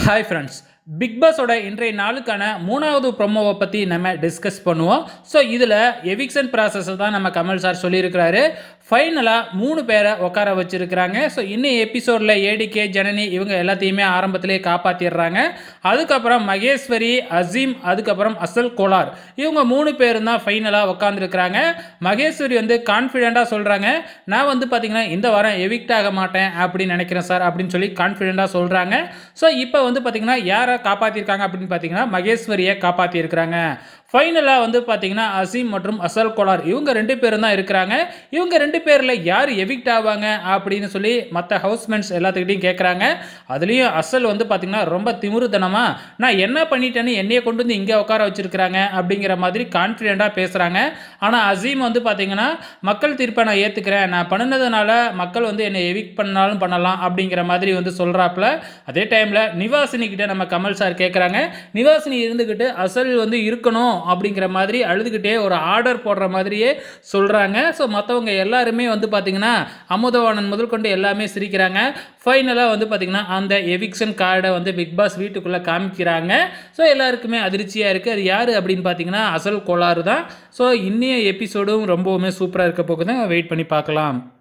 hi friends big பாஸோட இன்றைய நாளுக்கான மூணாவது ப்ரொமோவை பற்றி நம்ம டிஸ்கஸ் பண்ணுவோம் ஸோ இதில் எவிக்ஷன் ப்ராசஸை தான் நம்ம கமல் சார் சொல்லியிருக்கிறாரு ஃபைனலாக மூணு பேரை உட்கார வச்சுருக்கிறாங்க ஸோ இன்னும் எபிசோடில் ஏடிகே ஜனனி இவங்க எல்லாத்தையுமே ஆரம்பத்திலே காப்பாற்றிடுறாங்க அதுக்கப்புறம் மகேஸ்வரி அசீம் அதுக்கப்புறம் அசல் கோலார் இவங்க மூணு பேரும் தான் ஃபைனலாக உட்காந்துருக்குறாங்க மகேஸ்வரி வந்து கான்ஃபிடெண்ட்டாக சொல்கிறாங்க நான் வந்து பார்த்திங்கன்னா இந்த வாரம் எவிக்ட் ஆக மாட்டேன் அப்படின்னு நினைக்கிறேன் சார் அப்படின்னு சொல்லி கான்ஃபிடெண்ட்டாக சொல்கிறாங்க ஸோ இப்போ வந்து பார்த்திங்கன்னா யாரை காப்பாற்றிருக்காங்க அப்படின்னு பார்த்தீங்கன்னா மகேஸ்வரியை காப்பாற்றியிருக்கிறாங்க ஃபைனலாக வந்து பார்த்தீங்கன்னா அசீம் மற்றும் அசல் கோலார் இவங்க ரெண்டு பேரும் தான் இருக்கிறாங்க இவங்க ரெண்டு பேரில் யார் எவிக்ட் ஆவாங்க அப்படின்னு சொல்லி மற்ற ஹவுஸ்மெண்ட்ஸ் எல்லாத்துக்கிட்டையும் கேட்குறாங்க அதுலேயும் அசல் வந்து பார்த்தீங்கன்னா ரொம்ப திமிருத்தனமாக நான் என்ன பண்ணிட்டேன்னு என்னைய கொண்டு வந்து இங்கே உட்கார வச்சிருக்கிறாங்க அப்படிங்கிற மாதிரி கான்ஃபிடெண்ட்டாக பேசுகிறாங்க ஆனால் அசீம் வந்து பார்த்தீங்கன்னா மக்கள் தீர்ப்பை நான் ஏற்றுக்கிறேன் நான் பண்ணினதுனால மக்கள் வந்து என்னை எவிக்ட் பண்ணாலும் பண்ணலாம் அப்படிங்கிற மாதிரி வந்து சொல்கிறாப்புல அதே டைமில் நிவாசினி கிட்ட நம்ம கமல் சார் கேட்குறாங்க நிவாசினி இருந்துக்கிட்டு அசல் வந்து இருக்கணும் அப்படிங்கிற மாதிரி அழுதுகிட்டே ஒரு ஆர்டர் போடுற மாதிரியே சொல்கிறாங்க ஸோ மற்றவங்க எல்லாருமே வந்து பார்த்திங்கன்னா அமுதவாணன் முதல் கொண்டு எல்லாமே சிரிக்கிறாங்க ஃபைனலாக வந்து பார்த்திங்கன்னா அந்த எவிக்ஷன் கார்டை வந்து பிக் பாஸ் வீட்டுக்குள்ளே காமிக்கிறாங்க ஸோ எல்லாருக்குமே அதிர்ச்சியாக இருக்குது அது யார் அப்படின்னு பார்த்தீங்கன்னா அசல் கோளாறு தான் ஸோ இன்னைய எபிசோடும் ரொம்பவுமே சூப்பராக இருக்க போகுது வெயிட் பண்ணி பார்க்கலாம்